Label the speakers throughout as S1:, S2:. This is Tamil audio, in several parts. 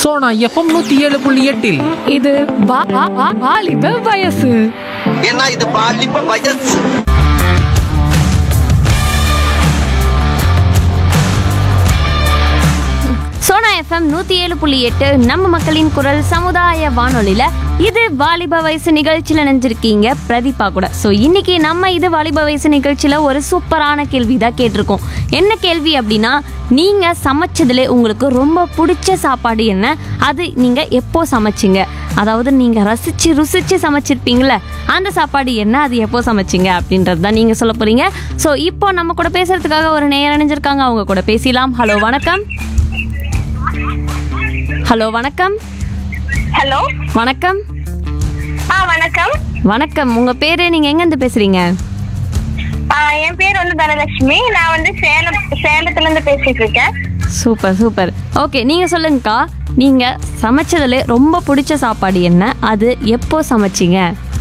S1: சோனா எஃப்எம் நூத்தி ஏழு புள்ளி எட்டில்
S2: இது வா- வா- வா- வாலிப வயசு
S3: ஏன்னா இது பாலிப்ப வயசு
S4: சோனா எஃப்எம் நூற்றி ஏழு புள்ளி எட்டு நம்ம மக்களின் குரல் சமுதாய வானொலியில் இது வாலிப வயசு நிகழ்ச்சியில் நினைஞ்சிருக்கீங்க பிரதீபா கூட ஸோ இன்னைக்கு நம்ம இது வாலிப வயசு நிகழ்ச்சியில் ஒரு சூப்பரான கேள்வி தான் கேட்டிருக்கோம் என்ன கேள்வி அப்படின்னா நீங்கள் சமைச்சதுல உங்களுக்கு ரொம்ப பிடிச்ச சாப்பாடு என்ன அது நீங்கள் எப்போ சமைச்சிங்க அதாவது நீங்கள் ரசித்து ருசித்து சமைச்சிருப்பீங்களே அந்த சாப்பாடு என்ன அது எப்போ சமைச்சிங்க அப்படின்றது தான் நீங்கள் சொல்ல போகிறீங்க ஸோ இப்போ நம்ம கூட பேசுறதுக்காக ஒரு நேரம் அணிஞ்சிருக்காங்க அவங்க கூட பேசலாம் ஹலோ வணக்கம் ஹலோ வணக்கம்
S5: ஹலோ
S4: வணக்கம்
S5: ஆ வணக்கம்
S4: வணக்கம் உங்க பேரு நீங்க எங்க இருந்து பேசுறீங்க
S5: ஆ, என் பேர் வந்து தனலட்சுமி நான் வந்து சேலம் சேலத்துல இருந்து பேசிட்டு இருக்கேன்
S4: சூப்பர் சூப்பர் ஓகே நீங்க சொல்லுங்கக்கா நீங்க சமைச்சதுல ரொம்ப பிடிச்ச சாப்பாடு என்ன அது எப்போ சமைச்சீங்க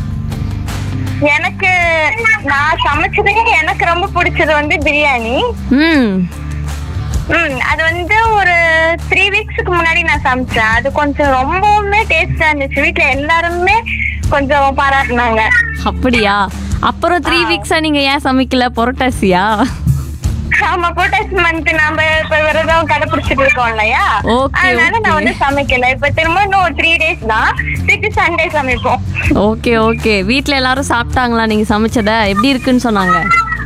S5: எனக்கு நான் சமைச்சதுக்கு எனக்கு ரொம்ப பிடிச்சது வந்து பிரியாணி
S4: ம்
S5: ம் அது வந்து ஒரு த்ரீ வீக்ஸ்க்கு முன்னாடி நான் சமைச்சேன் அது கொஞ்சம் ரொம்பவுமே டேஸ்டா இருந்துச்சு வீட்ல எல்லாருமே கொஞ்சம் பாராட்டினாங்க
S4: அப்படியா அப்புறம் த்ரீ வீக்ஸா நீங்க ஏன் சமைக்கல புரட்டாசியா
S5: ஆமா போட்டாஸ் மந்த் நாம இப்ப விரதம் கடைபிடிச்சிட்டு இருக்கோம் இல்லையா
S4: Okay,
S5: அதனால நான்
S4: okay.
S5: வந்து சமைக்கல இப்ப திரும்ப இன்னும் ஒரு த்ரீ டேஸ் தான் திருப்பி சண்டே சமைப்போம்
S4: ஓகே ஓகே வீட்ல எல்லாரும் சாப்பிட்டாங்களா நீங்க சமைச்சத எப்படி இருக்குன்னு சொன்னாங்க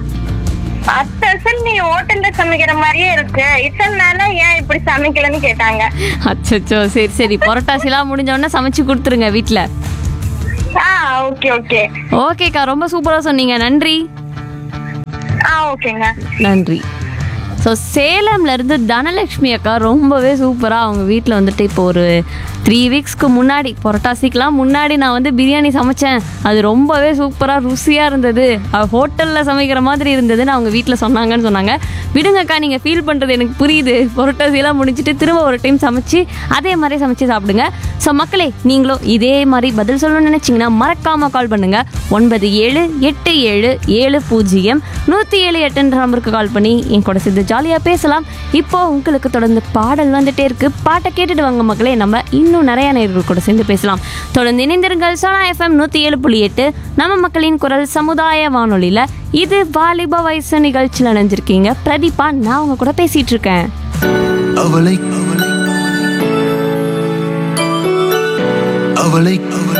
S5: அத்தை அசல் நீ ஹோட்டல்ல சமைக்கிற மாதிரியே இருக்கு இத்தனை நாளா ஏன் இப்படி சமைக்கலன்னு கேட்டாங்க
S4: அச்சச்சோ சரி சரி புரட்டாசிலாம் முடிஞ்ச உடனே சமைச்சு கொடுத்துருங்க வீட்ல
S5: ஆ ஓகே ஓகே
S4: ஓகேக்கா ரொம்ப சூப்பரா சொன்னீங்க நன்றி
S5: ஆ ஓகேங்க
S4: நன்றி ஸோ சேலம்ல இருந்து தனலட்சுமி அக்கா ரொம்பவே சூப்பராக அவங்க வீட்டில் வந்துட்டு இப்போ ஒரு த்ரீ வீக்ஸ்க்கு முன்னாடி புரட்டாசிக்கெலாம் முன்னாடி நான் வந்து பிரியாணி சமைச்சேன் அது ரொம்பவே சூப்பராக ருசியாக இருந்தது ஹோட்டலில் சமைக்கிற மாதிரி இருந்ததுன்னு அவங்க வீட்டில் சொன்னாங்கன்னு சொன்னாங்க விடுங்கக்கா நீங்கள் ஃபீல் பண்ணுறது எனக்கு புரியுது புரட்டாசியெல்லாம் முடிச்சுட்டு திரும்ப ஒரு டைம் சமைச்சு அதே மாதிரி சமைச்சு சாப்பிடுங்க ஸோ மக்களே நீங்களும் இதே மாதிரி பதில் சொல்லணும்னு நினச்சிங்கன்னா மறக்காமல் கால் பண்ணுங்க ஒன்பது ஏழு எட்டு ஏழு ஏழு பூஜ்ஜியம் நூற்றி ஏழு எட்டுன்ற நம்பருக்கு கால் பண்ணி என் கூட சேர்ந்து ஜாலியாக பேசலாம் இப்போ உங்களுக்கு தொடர்ந்து பாடல் வந்துட்டே இருக்கு பாட்டை கேட்டுட்டு வாங்க மக்களே நம்ம இன்னும் நிறைய நேர்கள் கூட சேர்ந்து பேசலாம் தொடர்ந்து இணைந்திருங்கள் சோனா எஃப்எம் நூற்றி ஏழு புள்ளி எட்டு நம்ம மக்களின் குரல் சமுதாய வானொலியில் இது வாலிப வயசு நிகழ்ச்சியில் நினைஞ்சிருக்கீங்க பிரதீபா நான் உங்க கூட பேசிட்டு இருக்கேன்
S6: அவளை அவளை அவளை